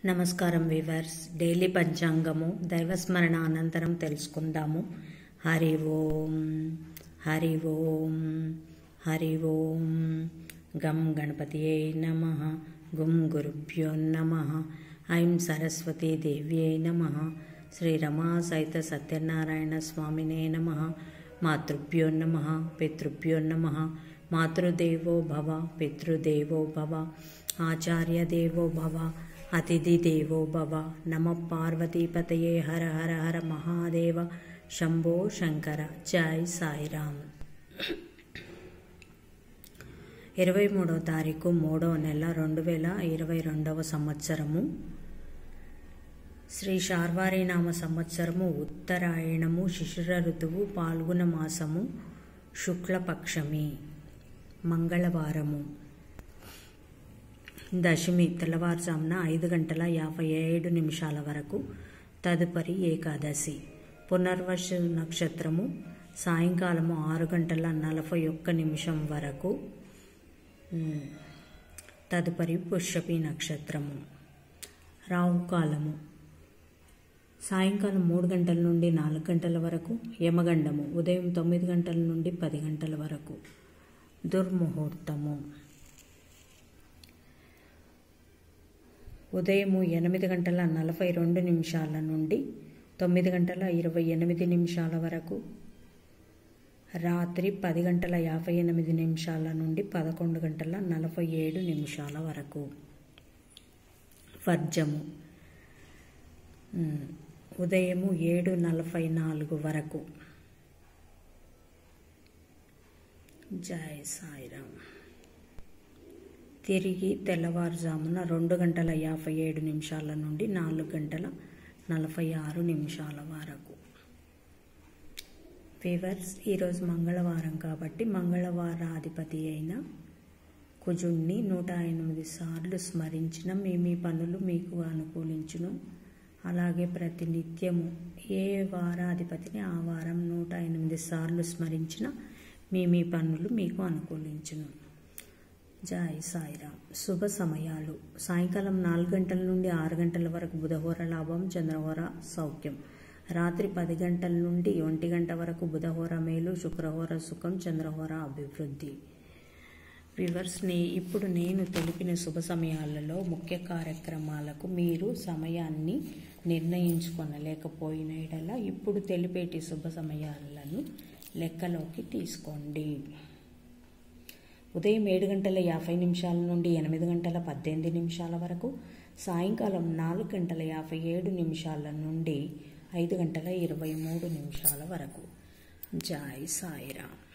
నమస్కారం viewers daily పంచాంగము దైవస్మరణ అనంతరం తెలుసుకుందాము హరి ఓం హరి ఓం హరి ఓం గం గణపతియే నమ గుం గురుభ్యో నమ ఐం సరస్వతీ దేవ్యై నమ శ్రీ రమా సహిత సత్యనారాయణ స్వామినే నమ మాతృభ్యో నమ పితృభ్యో నమ మాతృదేవో భవ పితృదేవో భవ ఆచార్య దేవో భవ అతిథి దేవో భవ నమ పార్వతీపతయే హర హర హర మహాదేవ శంభో శంకర జై సాయిరామ్ ఇరవై మూడవ తారీఖు మూడవ నెల రెండు వేల ఇరవై రెండవ సంవత్సరము శ్రీ శార్వారి నామ సంవత్సరము ఉత్తరాయణము శిశిర ఋతువు పాల్గొన మాసము శుక్లపక్షమి మంగళవారము దశమి తెల్లవారుజామున ఐదు గంటల యాభై ఏడు నిమిషాల వరకు తదుపరి ఏకాదశి పునర్వసు నక్షత్రము సాయంకాలము ఆరు గంటల నలభై ఒక్క నిమిషం వరకు ఉమ్, తదుపరి పుష్యపి నక్షత్రము రాహుకాలము సాయంకాలం మూడు గంటల నుండి నాలుగు గంటల వరకు యమగండము ఉదయం తొమ్మిది గంటల నుండి పది గంటల వరకు దుర్ముహూర్తము ఉదయము ఎనిమిది గంటల నలభై రెండు నిమిషాల నుండి తొమ్మిది గంటల ఇరవై ఎనిమిది నిమిషాల వరకు రాత్రి పది గంటల యాభై ఎనిమిది నిమిషాల నుండి పదకొండు గంటల నలభై ఏడు నిమిషాల వరకు వర్జము ఉమ్, ఉదయము ఏడు నలభై నాలుగు వరకు జై సాయిరామ్ తిరిగి తెల్లవారుజామున రెండు గంటల యాభై ఏడు నిమిషాల నుండి నాలుగు గంటల నలభై ఆరు నిమిషాల వరకు ఫీవర్స్ ఈరోజు మంగళవారం కాబట్టి మంగళవారాధిపతి అయిన కుజుణ్ణి నూట ఎనిమిది సార్లు స్మరించిన మీ మీ పనులు మీకు అనుకూలించును అలాగే ప్రతి నిత్యము ఏ వారాధిపతిని ఆ వారం నూట ఎనిమిది సార్లు స్మరించిన మీ మీ పనులు మీకు అనుకూలించును జై సాయిరామ్ శుభ సమయాలు సాయంకాలం నాలుగు గంటల నుండి ఆరు గంటల వరకు బుధహోర లాభం చంద్రహోర సౌఖ్యం రాత్రి పది గంటల నుండి ఒంటి గంట వరకు బుధహోర మేలు శుక్రహోర సుఖం చంద్రహోర అభివృద్ధి వివర్స్ని ఇప్పుడు నేను తెలిపిన శుభ సమయాలలో ముఖ్య కార్యక్రమాలకు మీరు సమయాన్ని నిర్ణయించుకొనలేకపోయిన యెడల ఇప్పుడు తెలిపేటి శుభ సమయాలను లెక్కలోకి తీసుకోండి ఉదయం ఏడు గంటల యాభై నిమిషాల నుండి ఎనిమిది గంటల పద్దెనిమిది నిమిషాల వరకు సాయంకాలం నాలుగు గంటల యాభై ఏడు నిమిషాల నుండి ఐదు గంటల ఇరవై మూడు నిమిషాల వరకు జై సాయిరామ్